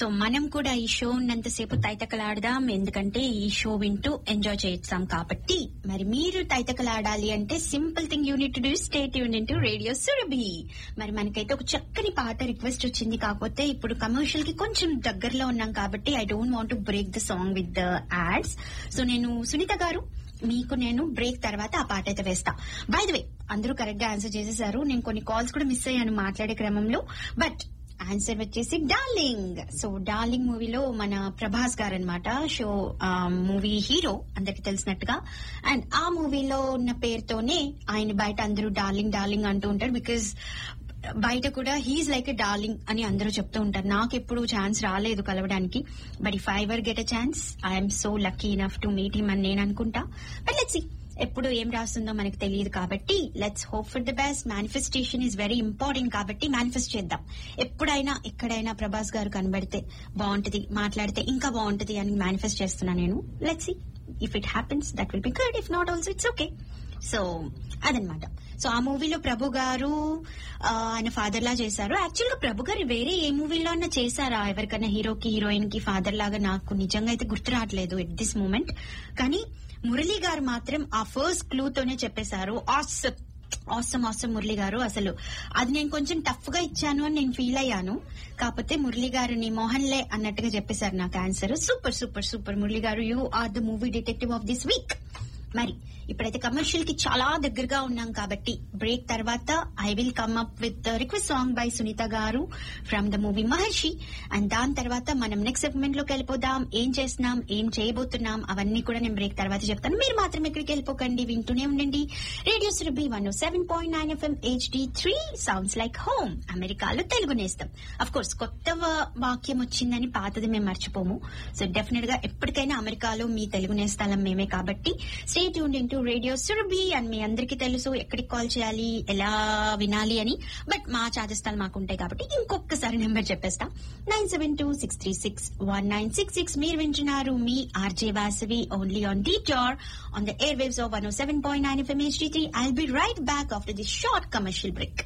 So మనం కూడా ఈ షో ఉన్నంతసేపు తైతకలాడదాం ఎందుకంటే ఈ షో వింటూ ఎంజాయ్ చేస్తాం కాబట్టి మరి మీరు తైతకలాడాలి అంటే simple thing you need to do stay tuned to Radio Surabhi మరి మనకైతే ఒక చక్కని పాట రిక్వెస్ట్ వచ్చింది కాకపోతే ఇప్పుడు కమర్షియల్ కి కొంచెం దగ్గరలో ఉన్నాం కాబట్టి I don't want to break the song with the ads so నేను సునీత గారు మీకు నేను బ్రేక్ తర్వాత ఆ పాట అయితే వేస్తా బై ద వే అందరూ కరెక్ట్ గా ఆన్సర్ చేసేసారు నేను కొన్ని కాల్స్ కూడా మిస్ అయ్యాను మాట్లాడే క్రమంలో బట్ ఆన్సర్ వచ్చేసి డార్లింగ్ సో డార్లింగ్ మూవీలో మన ప్రభాస్ గారు అనమాట షో మూవీ హీరో అందరికి తెలిసినట్టుగా అండ్ ఆ మూవీలో ఉన్న పేరుతోనే ఆయన బయట అందరూ డార్లింగ్ డార్లింగ్ అంటూ ఉంటారు బికాజ్ బయట కూడా హీఈస్ లైక్ ఎ డార్లింగ్ అని అందరూ చెప్తూ ఉంటారు నాకు ఎప్పుడు ఛాన్స్ రాలేదు కలవడానికి but if I ever get a chance I'm so lucky enough to meet him అని నేను అనుకుంటా బట్ లెట్స్ ఎప్పుడు ఏం రాస్తుందో మనకు తెలియదు కాబట్టి let's hope for the best manifestation is very important కాబట్టి మేనిఫెస్ట్ చేద్దాం ఎప్పుడైనా ఎక్కడైనా ప్రభాస్ గారు కనబడితే బాగుంటది మాట్లాడితే ఇంకా బాగుంటది అని మేనిఫెస్ట్ చేస్తున్నా నేను let's if it happens that will be good if not also it's okay so అదనమాట సో ఆ మూవీలో ప్రభు గారు ఆ, ఆయన ఫాదర్ లా చేశారు యాక్చువల్ గా ప్రభు గారు వేరే ఏ మూవీలో అన్నా చేశారా ఎవరికైనా హీరోకి హీరోయిన్ కి ఫాదర్ లాగా నాకు నిజంగా అయితే గుర్తు రావట్లేదు ఎట్ దిస్ మూమెంట్ కానీ మురళీ గారు మాత్రం ఆ ఫస్ట్ క్లూ తోనే చెప్పేశారు ఆసమ్ ఆసమ్ ఆసమ్ మురళి గారు అసలు అది నేను కొంచెం టఫ్ గా ఇచ్చాను అని నేను ఫీల్ అయ్యాను కాకపోతే మురళి గారు నీ మోహన్లే అన్నట్టుగా చెప్పేశారు నాకు answer super super super Murali garu you are the movie detective of this week మరి ఇప్పుడైతే కమర్షియల్ కి చాలా దగ్గరగా ఉన్నాం కాబట్టి బ్రేక్ తర్వాత I will come up with request song by Sunitha garu from the movie Maharshi and దాని తర్వాత మనం నెక్స్ట్ సెగ్మెంట్ లోకి వెళ్ళిపోదాం ఏం చేస్తున్నాం ఏం చేయబోతున్నాం అవన్నీ కూడా నేను బ్రేక్ తర్వాత చెప్తాను మీరు మాత్రం ఎక్కడికి వెళ్ళిపోకండి వింటూనే ఉండండి Radio Surabhi one seven point nine FM HD three sounds like home అమెరికాలో తెలుగు నేస్తాం అఫ్ కోర్స్ కొత్త వా- వాక్యం వచ్చిందని పాతది మేము మర్చిపోము సో డెఫినెట్ గా ఎప్పటికైనా అమెరికాలో మీ తెలుగు నేస్తాలం మేమే కాబట్టి stay tune into Radio Surabhi అని మీ అందరికీ తెలుసు ఎక్కడికి కాల్ చేయాలి ఎలా వినాలి అని బట్ మా చాదస్తాలు మాకుంటాయి కాబట్టి ఇంకొకసారి నెంబర్ చెప్పేస్తా nine seven two six three six one nine six six మీరు వింటున్నారు మీ RJ Vasavi only on the టార్ on the airwaves of one seven point nine FM HD three I'll be right back after the short commercial break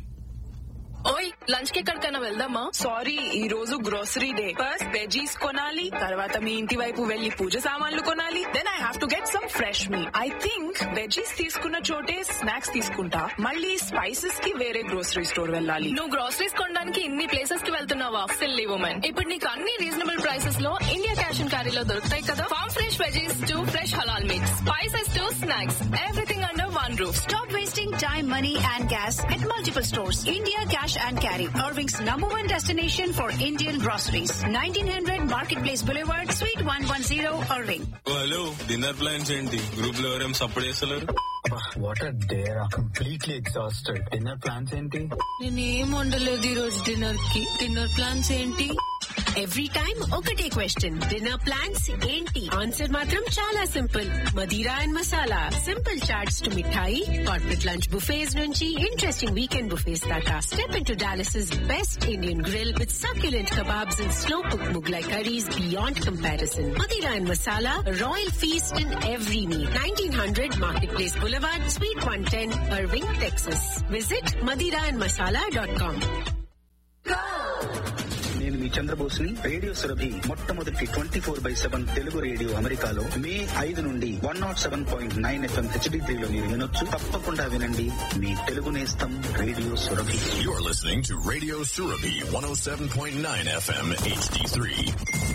ఓయ్ lunch కి ఎక్కడికైనా వెళ్దామా sorry ఈ రోజు గ్రోసరీ డే ఫస్ట్ వెజీస్ కొనాలి తర్వాత మీ ఇంటి వైపు వెళ్లి పూజ సామాన్లు కొనాలి then I have to get some fresh మీ ఐ థింక్ వెజీస్ తీసుకున్న చోటే స్నాక్స్ తీసుకుంటా మళ్ళీ స్పైసెస్ కి వేరే గ్రోసరీ స్టోర్ వెళ్ళాలి నువ్వు గ్రోసరీస్ కొనడానికి ఇన్ని ప్లేసెస్ కి వెళ్తున్నావా సిల్లీ ఉమెన్ ఇప్పుడు నీకు అన్ని రీజనబుల్ ప్రైసెస్ లో ఇండియా క్యాష్ అండ్ క్యారీలో దొరుకుతాయి కదా farm fresh veggies to fresh halal meats spices to snacks everything under one roof Stop wasting time, money, and gas at multiple stores. India Cash and Carry, Irving's number one destination for Indian groceries. 1900 Marketplace Boulevard, Suite 110, Irving. Hello dinner plans ఏంటి group లో ఎవరేం support చేస్తలేరు what are there completely exhausted dinner plans ఏంటి నేనేం వండలేదు ఈ రోజు dinner కి డిన్నర్ ప్లాన్స్ ఏంటి ఎవ్రీ టైం ఒకటే క్వశ్చన్ డిన్నర్ ప్లాన్స్ ఏంటి ఆన్సర్ మాత్రం చాలా simple Madira and Masala simple chaats to mithai corporate lunch buffets నుంచి ఇంట్రెస్టింగ్ వీకెండ్ బుఫేస్ దాకా step in to Dallas best Indian grill with succulent kebabs and slow cooked Mughlai curries beyond comparison. Madira and Masala, Royal Feast in every meal. 1900 Marketplace Boulevard, Suite 110, Irving, Texas. Visit madiraandmasala.com. నేను మీ చంద్రబోస్ని Radio Surabhi మొట్టమొదటి twenty four by seven Telugu radio అమెరికాలో May ఐదు నుండి one not seven point nine FM HD త్రీలో మీరు వినొచ్చు తప్పకుండా వినండి మీ తెలుగు నేస్తం Radio Surabhi You're listening to Radio Surabhi 107.9 FM HD3.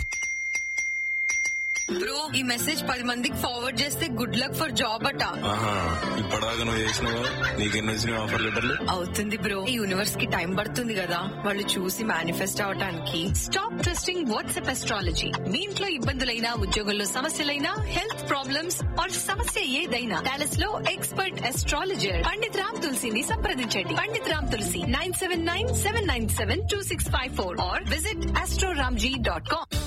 Bro ఈ మెసేజ్ పది మందికి ఫార్వర్డ్ చేస్తే గుడ్ లక్ ఫర్ జాబ్ అట ఆహా ఇప్పటిదాకా నువ్వు చేసినావు నీకెన్ని వచ్చినాయి ఆఫర్ లెటర్లు అవుతుంది బ్రో ఈ యూనివర్స్ కి టైం పడుతుంది కదా వాళ్ళు చూసి మేనిఫెస్ట్ అవటానికి స్టాప్ ట్రస్టింగ్ వాట్సాప్ ఎస్ట్రాలజీ మీ ఇంట్లో ఇబ్బందులైనా ఉద్యోగంలో సమస్యలైనా హెల్త్ ప్రాబ్లమ్స్ ఆర్ సమస్య ఏదైనా డాలస్ లో ఎక్స్పర్ట్ ఎస్ట్రాలజర్ పండిత్ రామ్ తులసిని సంప్రదించండి Pandit Ram Tulasi nine seven nine seven nine seven two six five four or visit Astroramji dot com